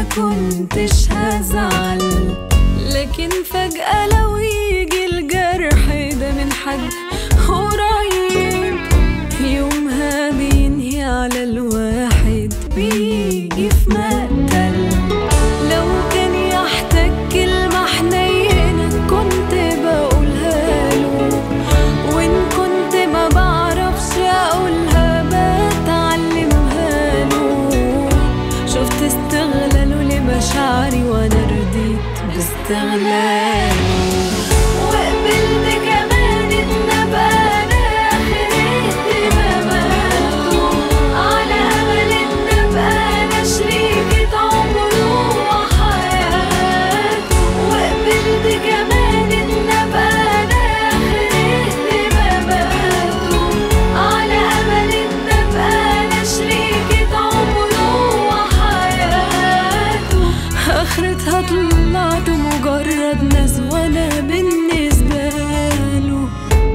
كنتش هزعل لكن فجأة لو يجي الجرح ده من حد قريب يومها بينهي على الواحد بيجي في مقتل لو كان يحتاج كلمة حنينة كنت بقولها له وإن كنت ما بعرفش أقولها بتعلمها له شفت استغلاله لمشاعري وأنا رضيت باستغلاله وقبلت كمان إن أبقى أنا آخر اهتماماته على أمل إن أبقى أنا شريكة عمره وحياته وقبلت كمان إن أبقى أنا آخر اهتماماته على أمل إن أبقى أنا شريكة عمره وحياته آخرتها طلعت مجرد ناس وأنا بالنسبة له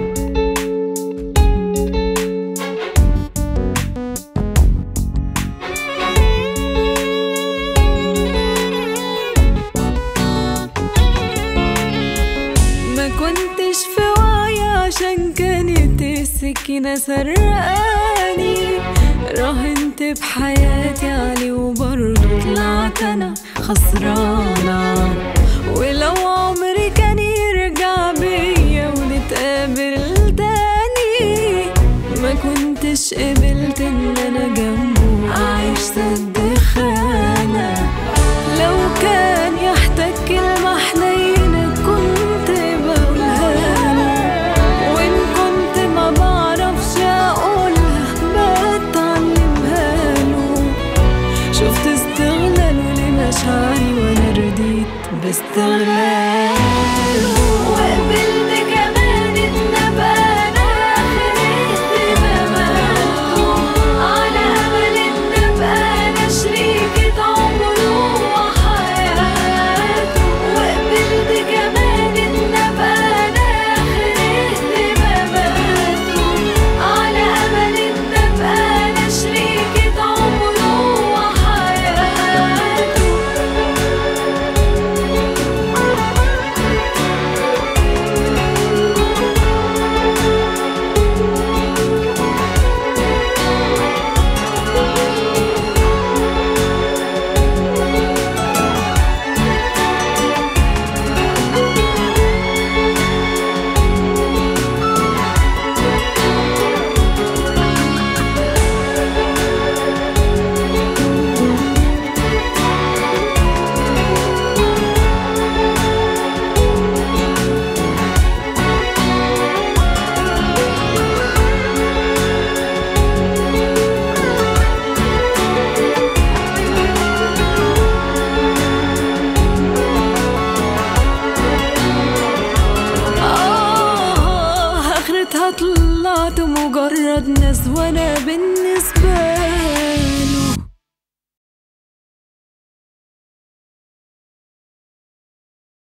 ما كنتش في وعي عشان كانت السكينة سرقاني راهنت بحياتي عليه وبرضه طلعت أنا خسرانة ولو عمري كان يرجع بيا ونتقابل تاني ما كنتش قبلت ان انا جنبه عايش سد خانة لو كان يحتاج كلمة حنينة كنت بقولها له وإن كنت ما بعرفش أقولها بتعلمها له شفت استغلاله لمشاعري وأنا رضيت باستغلاله وقبلت كمان إن أبقى أنا آخر اهتماماته على أمل إن أبقى أنا شريكة عمره وحياته وقبلت كمان إن أبقى أنا آخر اهتماماته على أمل إن أبقى أنا شريكة عمره وحياته آه آخرتها طلعت مجرد ناس وأنا بالنسبة